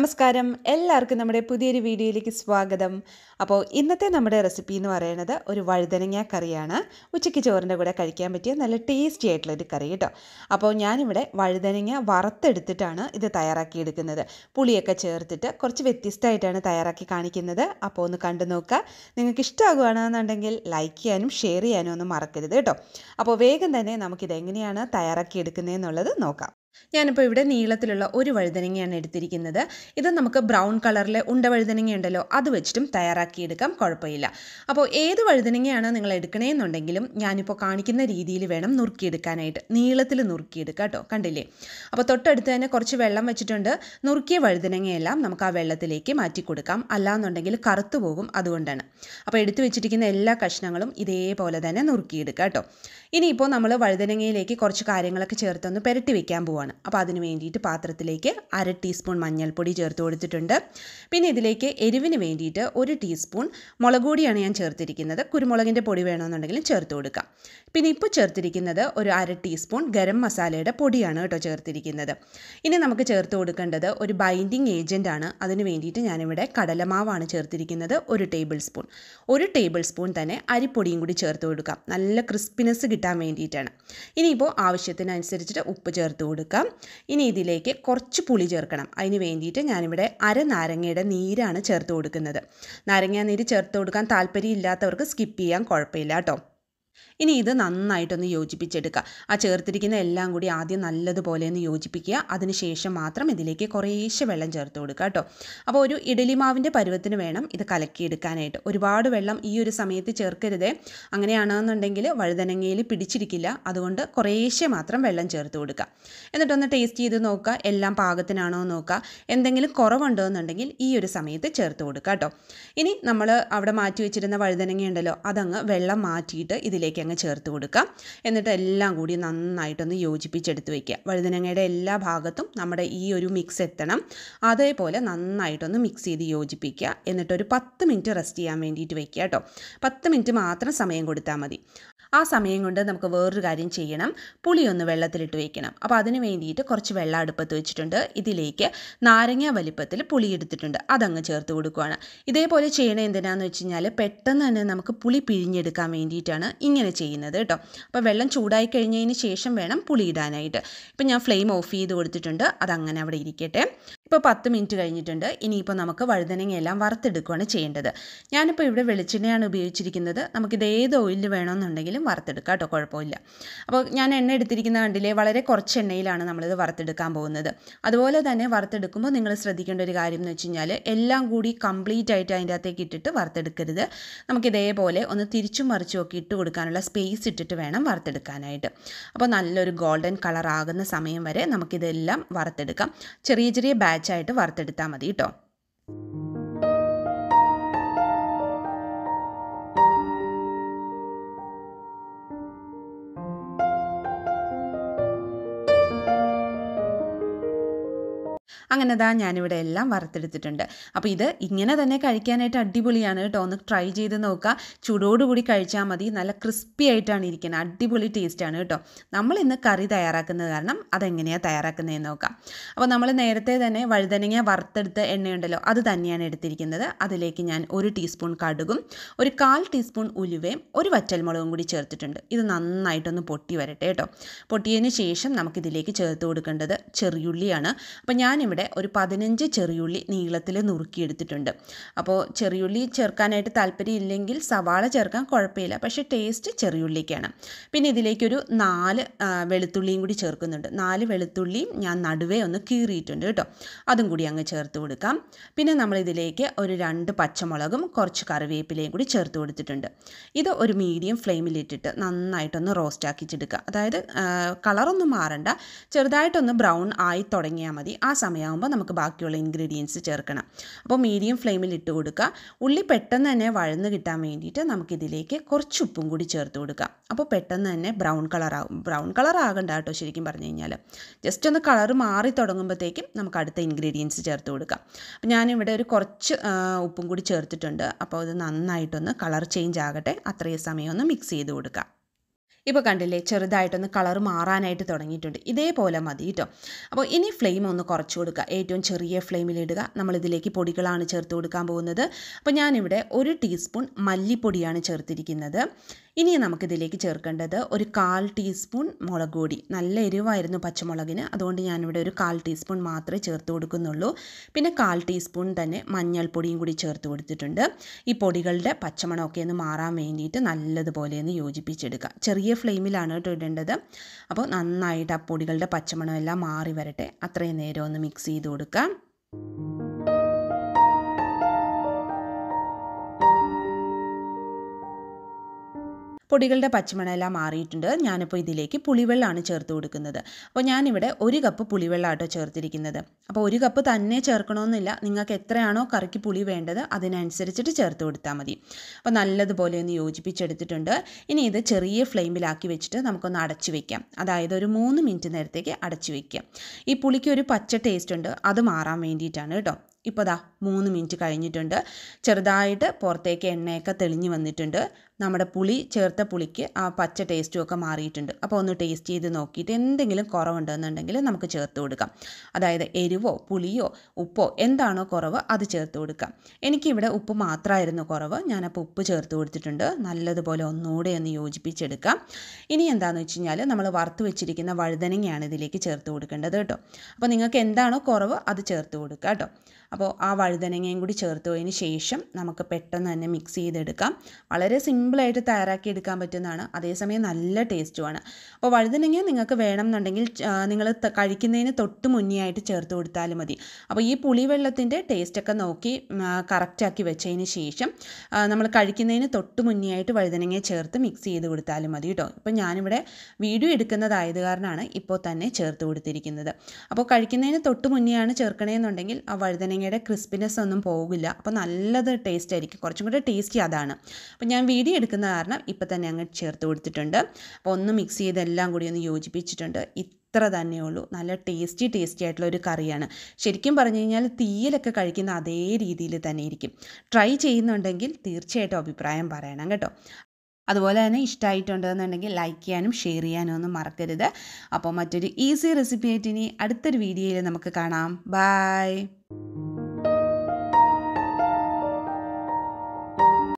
നമസ്കാരം എല്ലാവർക്കും നമ്മുടെ പുതിയൊരു വീഡിയോയിലേക്ക് സ്വാഗതം അപ്പോൾ ഇന്നത്തെ നമ്മുടെ റെസിപ്പി എന്ന് പറയുന്നത് ഒരു വഴുതനങ്ങ കറിയാണ് ഉച്ചയ്ക്ക് ചോറിൻ്റെ കൂടെ കഴിക്കാൻ പറ്റിയ നല്ല ടേസ്റ്റി ആയിട്ടുള്ളൊരു കറി കേട്ടോ അപ്പോൾ ഞാനിവിടെ വഴുതനങ്ങ വറുത്തെടുത്തിട്ടാണ് ഇത് തയ്യാറാക്കിയെടുക്കുന്നത് പുളിയൊക്കെ ചേർത്തിട്ട് കുറച്ച് വ്യത്യസ്തമായിട്ടാണ് തയ്യാറാക്കി കാണിക്കുന്നത് അപ്പോൾ ഒന്ന് കണ്ടു നോക്കുക നിങ്ങൾക്ക് ഇഷ്ടമാകുകയാണെന്നുണ്ടെങ്കിൽ ലൈക്ക് ചെയ്യാനും ഷെയർ ചെയ്യാനും ഒന്നും മറക്കരുത് കേട്ടോ അപ്പോൾ വേഗം തന്നെ നമുക്കിത് എങ്ങനെയാണ് തയ്യാറാക്കിയെടുക്കുന്നതെന്നുള്ളത് നോക്കാം ഞാനിപ്പോൾ ഇവിടെ നീളത്തിലുള്ള ഒരു വഴുതനങ്ങയാണ് എടുത്തിരിക്കുന്നത് ഇത് നമുക്ക് ബ്രൗൺ കളറിലെ ഉണ്ട വഴുതനങ്ങ ഉണ്ടല്ലോ അത് വെച്ചിട്ടും തയ്യാറാക്കിയെടുക്കാം കുഴപ്പമില്ല അപ്പോൾ ഏത് വഴുതനങ്ങയാണ് നിങ്ങൾ എടുക്കണേന്നുണ്ടെങ്കിലും ഞാനിപ്പോൾ കാണിക്കുന്ന രീതിയിൽ വേണം നുറുക്കിയെടുക്കാനായിട്ട് നീളത്തിൽ നുറുക്കിയെടുക്കുക കേട്ടോ കണ്ടില്ലേ അപ്പോൾ തൊട്ടടുത്ത് തന്നെ കുറച്ച് വെള്ളം വെച്ചിട്ടുണ്ട് നുറുക്കിയ വഴുതനങ്ങയെല്ലാം നമുക്ക് ആ വെള്ളത്തിലേക്ക് മാറ്റി കൊടുക്കാം അല്ലാന്നുണ്ടെങ്കിൽ കറുത്തു പോകും അതുകൊണ്ടാണ് അപ്പോൾ എടുത്തു വെച്ചിരിക്കുന്ന എല്ലാ കഷ്ണങ്ങളും ഇതേപോലെ തന്നെ നുറുക്കിയെടുക്കുക കേട്ടോ ഇനിയിപ്പോൾ നമ്മൾ വഴുതനങ്ങയിലേക്ക് കുറച്ച് കാര്യങ്ങളൊക്കെ ചേർത്തൊന്ന് പുരട്ടി വെക്കാൻ പോവാണ് അപ്പോൾ അതിന് വേണ്ടിയിട്ട് പാത്രത്തിലേക്ക് അര ടീസ്പൂൺ മഞ്ഞൾപ്പൊടി ചേർത്ത് കൊടുത്തിട്ടുണ്ട് പിന്നെ ഇതിലേക്ക് എരിവിന് വേണ്ടിയിട്ട് ഒരു ടീസ്പൂൺ മുളക് പൊടിയാണ് ഞാൻ ചേർത്തിരിക്കുന്നത് കുരുമുളകിൻ്റെ പൊടി വേണമെന്നുണ്ടെങ്കിലും ചേർത്ത് കൊടുക്കാം പിന്നെ ഇപ്പോൾ ചേർത്തിരിക്കുന്നത് ഒരു അര ടീസ്പൂൺ ഗരം മസാലയുടെ പൊടിയാണ് കേട്ടോ ചേർത്തിരിക്കുന്നത് ഇനി നമുക്ക് ചേർത്ത് കൊടുക്കേണ്ടത് ഒരു ബൈൻഡിങ് ഏജൻ്റ് ആണ് അതിന് വേണ്ടിയിട്ട് ഞാനിവിടെ കടലമാവാണ് ചേർത്തിരിക്കുന്നത് ഒരു ടേബിൾ സ്പൂൺ ഒരു ടേബിൾ സ്പൂൺ തന്നെ അരിപ്പൊടിയും കൂടി ചേർത്ത് കൊടുക്കാം നല്ല ക്രിസ്പിനെസ് കിട്ടാൻ വേണ്ടിയിട്ടാണ് ഇനിയിപ്പോൾ ആവശ്യത്തിനനുസരിച്ചിട്ട് ഉപ്പ് ചേർത്ത് കൊടുക്കാം ഇനി ഇതിലേക്ക് കുറച്ച് പുളി ചേർക്കണം അതിന് വേണ്ടിയിട്ട് ഞാനിവിടെ അര നാരങ്ങയുടെ നീരാണ് ചേർത്ത് കൊടുക്കുന്നത് നാരങ്ങ നീര് ചേർത്ത് കൊടുക്കാൻ താല്പര്യമില്ലാത്തവർക്ക് സ്കിപ്പ് ചെയ്യാൻ കുഴപ്പമില്ല കേട്ടോ ഇനി ഇത് നന്നായിട്ടൊന്ന് യോജിപ്പിച്ചെടുക്കുക ആ ചേർത്തിരിക്കുന്ന എല്ലാം കൂടി ആദ്യം നല്ലതുപോലെ ഒന്ന് യോജിപ്പിക്കുക അതിനുശേഷം മാത്രം ഇതിലേക്ക് കുറേശ്ശെ വെള്ളം ചേർത്ത് കൊടുക്കുക കേട്ടോ അപ്പോൾ ഒരു ഇഡലി മാവിൻ്റെ പരുവത്തിന് വേണം ഇത് കലക്കിയെടുക്കാനായിട്ട് ഒരുപാട് വെള്ളം ഈ ഒരു സമയത്ത് ചേർക്കരുതേ അങ്ങനെയാണെന്നുണ്ടെങ്കിൽ വഴുതനങ്ങയിൽ പിടിച്ചിരിക്കില്ല അതുകൊണ്ട് കുറേശ്ശെ മാത്രം വെള്ളം ചേർത്ത് കൊടുക്കുക എന്നിട്ടൊന്ന് ടേസ്റ്റ് ചെയ്ത് നോക്കുക എല്ലാം പാകത്തിനാണോ എന്ന് നോക്കുക എന്തെങ്കിലും കുറവുണ്ടോ എന്നുണ്ടെങ്കിൽ ഈ ഒരു സമയത്ത് ചേർത്ത് കൊടുക്കുക കേട്ടോ ഇനി നമ്മൾ അവിടെ മാറ്റി വെച്ചിരുന്ന വഴുതനങ്ങ ഉണ്ടല്ലോ അതങ്ങ് വെള്ളം മാറ്റിയിട്ട് ഇതിലേക്ക് അങ്ങ് ചേർത്ത് കൊടുക്കുക എന്നിട്ട് എല്ലാം കൂടി നന്നായിട്ടൊന്ന് യോജിപ്പിച്ചെടുത്ത് വയ്ക്കുക വഴുതനങ്ങയുടെ എല്ലാ ഭാഗത്തും നമ്മുടെ ഈ ഒരു മിക്സ് എത്തണം അതേപോലെ നന്നായിട്ടൊന്ന് മിക്സ് ചെയ്ത് യോജിപ്പിക്കുക എന്നിട്ടൊരു പത്ത് മിനിറ്റ് റെസ്റ്റ് ചെയ്യാൻ വേണ്ടിയിട്ട് വയ്ക്കുക കേട്ടോ പത്ത് മിനിറ്റ് മാത്രം സമയം കൊടുത്താൽ മതി ആ സമയം കൊണ്ട് നമുക്ക് വേറൊരു കാര്യം ചെയ്യണം പുളി ഒന്ന് വെള്ളത്തിലിട്ട് വെക്കണം അപ്പോൾ അതിന് വേണ്ടിയിട്ട് കുറച്ച് വെള്ളം അടുപ്പത്ത് വെച്ചിട്ടുണ്ട് ഇതിലേക്ക് നാരങ്ങ വലിപ്പത്തിൽ പുളി എടുത്തിട്ടുണ്ട് അതങ്ങ് ചേർത്ത് കൊടുക്കുകയാണ് ഇതേപോലെ ചെയ്യണത് എന്തിനാന്ന് വെച്ച് കഴിഞ്ഞാൽ പെട്ടെന്ന് തന്നെ നമുക്ക് പുളി പിഴിഞ്ഞെടുക്കാൻ വേണ്ടിയിട്ടാണ് ഇങ്ങനെ ചെയ്യുന്നത് കേട്ടോ അപ്പോൾ വെള്ളം ചൂടായി കഴിഞ്ഞതിന് ശേഷം വേണം പുളി ഇടാനായിട്ട് ഇപ്പം ഞാൻ ഫ്ലെയിം ഓഫ് ചെയ്ത് കൊടുത്തിട്ടുണ്ട് അതങ്ങനെ അവിടെ ഇരിക്കട്ടെ ഇപ്പോൾ പത്ത് മിനിറ്റ് കഴിഞ്ഞിട്ടുണ്ട് ഇനിയിപ്പോൾ നമുക്ക് വഴുതനങ്ങയെല്ലാം വറുത്തെടുക്കുകയാണ് ചെയ്യേണ്ടത് ഞാനിപ്പോൾ ഇവിടെ വെളിച്ചെണ്ണയാണ് ഉപയോഗിച്ചിരിക്കുന്നത് നമുക്കിത് ഏത് ഓയിലിൽ വേണമെന്നുണ്ടെങ്കിലും വറുത്തെടുക്കാം കേട്ടോ കുഴപ്പമില്ല അപ്പോൾ ഞാൻ എണ്ണ എടുത്തിരിക്കുന്ന കണ്ടില്ലേ വളരെ കുറച്ച് എണ്ണയിലാണ് നമ്മളിത് വറുത്തെടുക്കാൻ പോകുന്നത് അതുപോലെ തന്നെ വറുത്തെടുക്കുമ്പോൾ നിങ്ങൾ ശ്രദ്ധിക്കേണ്ട ഒരു കാര്യം എന്ന് വെച്ച് കഴിഞ്ഞാൽ എല്ലാം കൂടി കംപ്ലീറ്റ് ആയിട്ട് അതിൻ്റെ അകത്തേക്ക് ഇട്ടിട്ട് വറുത്തെടുക്കരുത് നമുക്കിതേപോലെ ഒന്ന് തിരിച്ചും മറിച്ചും ഒക്കെ ഇട്ട് കൊടുക്കാനുള്ള സ്പേസ് ഇട്ടിട്ട് വേണം വറുത്തെടുക്കാനായിട്ട് അപ്പോൾ നല്ലൊരു ഗോൾഡൻ കളർ ആകുന്ന സമയം വരെ നമുക്കിതെല്ലാം വറുത്തെടുക്കാം ചെറിയ ചെറിയ ബാച്ചായിട്ട് വറുത്തെടുത്താൽ മതി കേട്ടോ അങ്ങനെ ദാ ഞാനിവിടെ എല്ലാം വറുത്തെടുത്തിട്ടുണ്ട് അപ്പോൾ ഇത് ഇങ്ങനെ തന്നെ കഴിക്കാനായിട്ട് അടിപൊളിയാണ് കേട്ടോ ഒന്ന് ട്രൈ ചെയ്ത് നോക്കുക ചൂടോടുകൂടി കഴിച്ചാൽ മതി നല്ല ക്രിസ്പി ആയിട്ടാണ് ഇരിക്കുന്നത് അടിപൊളി ടേസ്റ്റാണ് കേട്ടോ നമ്മൾ ഇന്ന് കറി തയ്യാറാക്കുന്നത് കാരണം അതെങ്ങനെയാണ് തയ്യാറാക്കുന്നതെന്ന് നോക്കാം അപ്പോൾ നമ്മൾ നേരത്തെ തന്നെ വഴുതനങ്ങ വറുത്തെടുത്ത എണ്ണയുണ്ടല്ലോ അത് തന്നെയാണ് എടുത്തിരിക്കുന്നത് അതിലേക്ക് ഞാൻ ഒരു ടീസ്പൂൺ കടുകും ഒരു കാൽ ടീസ്പൂൺ ഉലുവയും ഒരു വറ്റൽമുളകും കൂടി ചേർത്തിട്ടുണ്ട് ഇത് നന്നായിട്ടൊന്ന് പൊട്ടി വരട്ടെ കേട്ടോ പൊട്ടിയതിന് ശേഷം നമുക്കിതിലേക്ക് ചേർത്ത് കൊടുക്കേണ്ടത് ചെറിയുള്ളിയാണ് അപ്പോൾ ഞാനിവിടെ ഒരു പതിനഞ്ച് ചെറിയുള്ളി നീളത്തിൽ നുറുക്കിയെടുത്തിട്ടുണ്ട് അപ്പോൾ ചെറിയുള്ളി ചേർക്കാനായിട്ട് താല്പര്യമില്ലെങ്കിൽ സവാള ചേർക്കാൻ കുഴപ്പമില്ല പക്ഷേ ടേസ്റ്റ് ചെറിയുള്ളിക്കാണ് പിന്നെ ഇതിലേക്കൊരു നാല് വെളുത്തുള്ളിയും കൂടി ചേർക്കുന്നുണ്ട് നാല് വെളുത്തുള്ളിയും ഞാൻ നടുവേ ഒന്ന് കീറിയിട്ടുണ്ട് കേട്ടോ അതും കൂടി അങ്ങ് ചേർത്ത് കൊടുക്കാം പിന്നെ നമ്മൾ ഇതിലേക്ക് ഒരു രണ്ട് പച്ചമുളകും കുറച്ച് കറിവേപ്പിലയും കൂടി ചേർത്ത് കൊടുത്തിട്ടുണ്ട് ഇത് ഒരു മീഡിയം ഫ്ലെയിമിലിട്ടിട്ട് നന്നായിട്ടൊന്ന് റോസ്റ്റ് ആക്കിച്ചെടുക്കുക അതായത് കളറൊന്നും മാറണ്ട ചെറുതായിട്ടൊന്ന് ബ്രൗൺ ആയി തുടങ്ങിയാൽ മതി ആ സമയമാകുമ്പോൾ നമുക്ക് ബാക്കിയുള്ള ഇൻഗ്രീഡിയൻസ് ചേർക്കണം അപ്പോൾ മീഡിയം ഫ്ലെയിമിൽ ഇട്ട് കൊടുക്കുക ഉള്ളി പെട്ടെന്ന് തന്നെ വഴന്ന് കിട്ടാൻ വേണ്ടിയിട്ട് നമുക്കിതിലേക്ക് കുറച്ച് ഉപ്പും കൂടി ചേർത്ത് കൊടുക്കാം അപ്പോൾ പെട്ടെന്ന് തന്നെ ബ്രൗൺ കളറാകും ബ്രൗൺ കളർ ആകണ്ട കേട്ടോ ശരിക്കും പറഞ്ഞു കഴിഞ്ഞാൽ ജസ്റ്റ് ഒന്ന് കളർ മാറി തുടങ്ങുമ്പോഴത്തേക്കും നമുക്ക് അടുത്ത ഇൻഗ്രീഡിയൻസ് ചേർത്ത് കൊടുക്കാം അപ്പോൾ ഞാനിവിടെ ഒരു കുറച്ച് ഉപ്പും കൂടി ചേർത്തിട്ടുണ്ട് അപ്പോൾ ഇത് നന്നായിട്ടൊന്ന് കളർ ചേഞ്ച് ആകട്ടെ അത്രയും സമയം ഒന്ന് മിക്സ് ചെയ്ത് കൊടുക്കാം ഇപ്പോൾ കണ്ടില്ലേ ചെറുതായിട്ടൊന്ന് കളർ മാറാനായിട്ട് തുടങ്ങിയിട്ടുണ്ട് ഇതേപോലെ മതി കേട്ടോ അപ്പോൾ ഇനി ഫ്ലെയിം ഒന്ന് കുറച്ച് കൊടുക്കുക ഏറ്റവും ചെറിയ ഫ്ലെയിമിലിടുക നമ്മളിതിലേക്ക് പൊടികളാണ് ചേർത്ത് കൊടുക്കാൻ പോകുന്നത് അപ്പോൾ ഞാനിവിടെ ഒരു ടീസ്പൂൺ മല്ലിപ്പൊടിയാണ് ചേർത്തിരിക്കുന്നത് ഇനി നമുക്കിതിലേക്ക് ചേർക്കേണ്ടത് ഒരു കാൽ ടീസ്പൂൺ മുളക് പൊടി നല്ല എരിവായിരുന്നു പച്ചമുളകിന് അതുകൊണ്ട് ഞാനിവിടെ ഒരു കാൽ ടീസ്പൂൺ മാത്രമേ ചേർത്ത് കൊടുക്കുന്നുള്ളൂ പിന്നെ കാൽ ടീസ്പൂൺ തന്നെ മഞ്ഞൾപ്പൊടിയും കൂടി ചേർത്ത് കൊടുത്തിട്ടുണ്ട് ഈ പൊടികളുടെ പച്ചമണമൊക്കെ ഒന്ന് മാറാൻ വേണ്ടിയിട്ട് നല്ലതുപോലെ ഒന്ന് യോജിപ്പിച്ചെടുക്കുക ചെറിയ ഫ്ലെയിമിലാണ് കേട്ടോ ഇടേണ്ടത് അപ്പോൾ നന്നായിട്ട് ആ പൊടികളുടെ പച്ചമണം എല്ലാം മാറി വരട്ടെ അത്രയും നേരം ഒന്ന് മിക്സ് ചെയ്ത് കൊടുക്കാം പൊടികളുടെ പച്ചമണമെല്ലാം മാറിയിട്ടുണ്ട് ഞാനിപ്പോൾ ഇതിലേക്ക് പുളിവെള്ളമാണ് ചേർത്ത് കൊടുക്കുന്നത് അപ്പോൾ ഞാനിവിടെ ഒരു കപ്പ് പുളിവെള്ളമാട്ടോ ചേർത്തിരിക്കുന്നത് അപ്പോൾ ഒരു കപ്പ് തന്നെ ചേർക്കണമെന്നില്ല നിങ്ങൾക്ക് എത്രയാണോ കറിക്ക് പുളി വേണ്ടത് അതിനനുസരിച്ചിട്ട് ചേർത്ത് കൊടുത്താൽ മതി അപ്പോൾ നല്ലതുപോലെ ഒന്ന് യോജിപ്പിച്ചെടുത്തിട്ടുണ്ട് ഇനി ഇത് ചെറിയ ഫ്ലെയിമിലാക്കി വെച്ചിട്ട് നമുക്കൊന്ന് അടച്ചു വെക്കാം അതായത് ഒരു മൂന്ന് മിനിറ്റ് നേരത്തേക്ക് അടച്ചു വെക്കാം ഈ പുളിക്ക് ഒരു പച്ച ടേസ്റ്റ് ഉണ്ട് അത് മാറാൻ വേണ്ടിയിട്ടാണ് കേട്ടോ ഇപ്പോൾ ദാ മൂന്ന് മിനിറ്റ് കഴിഞ്ഞിട്ടുണ്ട് ചെറുതായിട്ട് പുറത്തേക്ക് എണ്ണയൊക്കെ തെളിഞ്ഞ് വന്നിട്ടുണ്ട് നമ്മുടെ പുളി ചേർത്ത പുളിക്ക് ആ പച്ച ടേസ്റ്റും ഒക്കെ മാറിയിട്ടുണ്ട് അപ്പോൾ ഒന്ന് ടേസ്റ്റ് ചെയ്ത് നോക്കിയിട്ട് എന്തെങ്കിലും കുറവുണ്ടെന്നുണ്ടെങ്കിൽ നമുക്ക് ചേർത്ത് കൊടുക്കാം അതായത് എരിവോ പുളിയോ ഉപ്പോ എന്താണോ കുറവ് അത് ചേർത്ത് കൊടുക്കാം എനിക്കിവിടെ ഉപ്പ് മാത്രമായിരുന്നു കുറവ് ഞാനപ്പോൾ ഉപ്പ് ചേർത്ത് കൊടുത്തിട്ടുണ്ട് നല്ലതുപോലെ ഒന്നുകൂടെ ഒന്ന് യോജിപ്പിച്ചെടുക്കാം ഇനി എന്താണെന്ന് വെച്ച് കഴിഞ്ഞാൽ നമ്മൾ വറുത്ത് വെച്ചിരിക്കുന്ന വഴുതനങ്ങയാണ് ഇതിലേക്ക് ചേർത്ത് കൊടുക്കേണ്ടത് കേട്ടോ അപ്പോൾ നിങ്ങൾക്ക് എന്താണോ കുറവ് അത് ചേർത്ത് കൊടുക്കുക കേട്ടോ അപ്പോൾ ആ വഴുതനങ്ങയും കൂടി ചേർത്ത് പോയതിന് ശേഷം നമുക്ക് പെട്ടെന്ന് തന്നെ മിക്സ് ചെയ്തെടുക്കാം വളരെ സിമ്പിളായിട്ട് തയ്യാറാക്കി എടുക്കാൻ പറ്റുന്നതാണ് അതേസമയം നല്ല ടേസ്റ്റുമാണ് അപ്പോൾ വഴുതനങ്ങ നിങ്ങൾക്ക് വേണമെന്നുണ്ടെങ്കിൽ നിങ്ങൾ കഴിക്കുന്നതിന് തൊട്ട് മുന്നേ ആയിട്ട് ചേർത്ത് കൊടുത്താലും മതി അപ്പോൾ ഈ പുളിവെള്ളത്തിൻ്റെ ടേസ്റ്റൊക്കെ നോക്കി കറക്റ്റാക്കി വെച്ചതിന് ശേഷം നമ്മൾ കഴിക്കുന്നതിന് തൊട്ട് മുന്നേ ആയിട്ട് വഴുതനങ്ങയെ ചേർത്ത് മിക്സ് ചെയ്ത് കൊടുത്താലും മതി കേട്ടോ ഇപ്പോൾ ഞാനിവിടെ വീഡിയോ എടുക്കുന്നതായത് കാരണമാണ് ഇപ്പോൾ തന്നെ ചേർത്ത് കൊടുത്തിരിക്കുന്നത് അപ്പോൾ കഴിക്കുന്നതിന് തൊട്ട് മുന്നേ ആണ് ചേർക്കണേന്നുണ്ടെങ്കിൽ ആ വഴുതനങ്ങ തേങ്ങയുടെ ക്രിസ്പിനെസ് ഒന്നും പോകില്ല അപ്പോൾ നല്ലത് ടേസ്റ്റ് ആയിരിക്കും കുറച്ചും കൂടെ ടേസ്റ്റി അതാണ് അപ്പോൾ ഞാൻ വീഡിയോ എടുക്കുന്ന കാരണം ഇപ്പോൾ തന്നെ അങ്ങ് ചേർത്ത് കൊടുത്തിട്ടുണ്ട് അപ്പോൾ ഒന്ന് മിക്സ് ചെയ്ത് എല്ലാം കൂടി ഒന്ന് യോജിപ്പിച്ചിട്ടുണ്ട് ഇത്ര തന്നെയുള്ളൂ നല്ല ടേസ്റ്റി ടേസ്റ്റി ആയിട്ടുള്ള ഒരു കറിയാണ് ശരിക്കും പറഞ്ഞു കഴിഞ്ഞാൽ തീയിലൊക്കെ കഴിക്കുന്ന അതേ രീതിയിൽ തന്നെ ഇരിക്കും ട്രൈ ചെയ്യുന്നുണ്ടെങ്കിൽ തീർച്ചയായിട്ടും അഭിപ്രായം പറയണം കേട്ടോ അതുപോലെ തന്നെ ഇഷ്ടമായിട്ടുണ്ടെന്നുണ്ടെങ്കിൽ ലൈക്ക് ചെയ്യാനും ഷെയർ ചെയ്യാനും ഒന്നും മറക്കരുത് അപ്പോൾ മറ്റൊരു ഈസി റെസിപ്പി ആയിട്ട് ഇനി അടുത്തൊരു വീഡിയോയിൽ നമുക്ക് കാണാം ബായ്